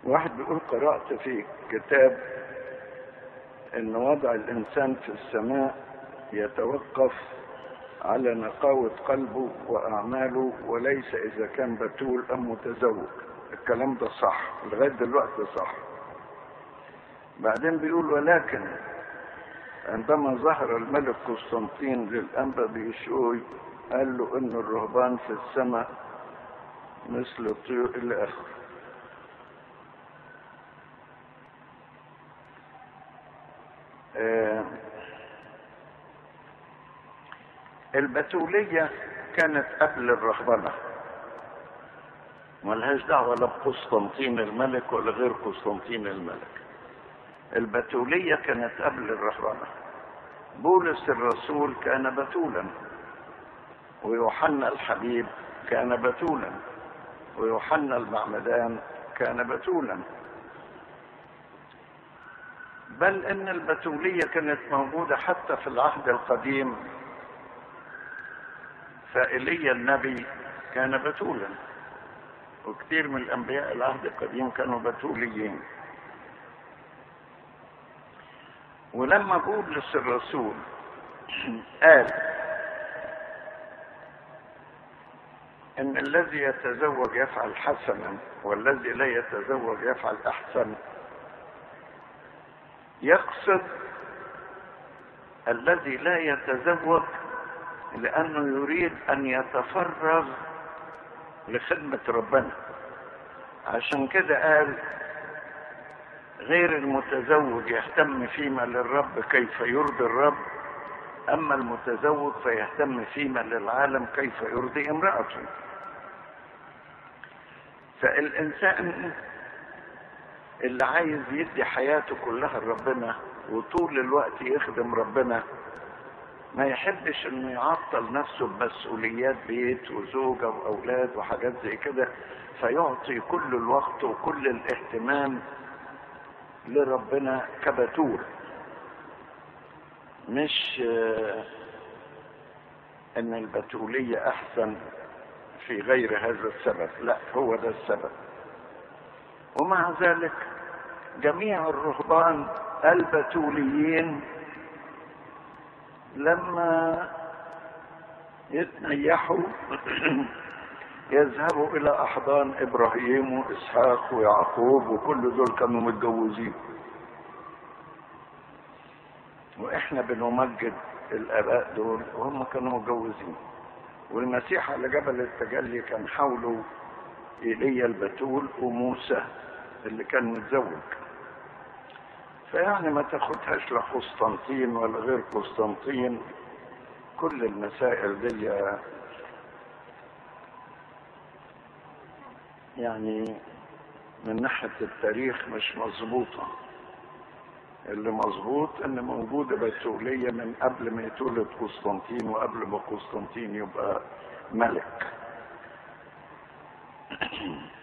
واحد بيقول قرأت في كتاب ان وضع الانسان في السماء يتوقف على نقاوة قلبه واعماله وليس اذا كان بتول ام متزوج الكلام ده صح لغاية دلوقتي صح بعدين بيقول ولكن عندما ظهر الملك قسطنطين للأنبا بيشوي قال له ان الرهبان في السماء مثل الطيور الى اخره آه البتولية كانت قبل الرهبنة ملهاش دعوة لا بقسطنطين الملك ولا غير قسطنطين الملك البتولية كانت قبل الرهبنة بولس الرسول كان بتولا ويوحنا الحبيب كان بتولا ويوحنا المعمدان كان بتولا بل ان البتولية كانت موجودة حتى في العهد القديم فإيليا النبي كان بتولا وكثير من الأنبياء العهد القديم كانوا بتوليين ولما بولس الرسول قال ان الذي يتزوج يفعل حسنا والذي لا يتزوج يفعل احسن يقصد الذي لا يتزوج لانه يريد ان يتفرغ لخدمه ربنا عشان كده قال غير المتزوج يهتم فيما للرب كيف يرضي الرب اما المتزوج فيهتم فيما للعالم كيف يرضي امرأته فالانسان اللي عايز يدي حياته كلها لربنا وطول الوقت يخدم ربنا ما يحبش انه يعطل نفسه بمسؤوليات بيت وزوجة واولاد وحاجات زي كده فيعطي كل الوقت وكل الاهتمام لربنا كبتول مش ان البتولية احسن في غير هذا السبب لا هو ده السبب ومع ذلك جميع الرهبان البتوليين لما يتنيحوا يذهبوا الى احضان ابراهيم واسحاق ويعقوب وكل دول كانوا متجوزين واحنا بنمجد الاباء دول وهم كانوا متجوزين والمسيح على جبل التجلي كان حوله ايليا البتول وموسى اللي كان متزوج فيعني ما تاخدهاش لا قسطنطين ولا غير قسطنطين كل المسائل دي يعني من ناحية التاريخ مش مظبوطة اللي مظبوط ان موجودة بتولية من قبل ما يتولد قسطنطين وقبل ما قسطنطين يبقى ملك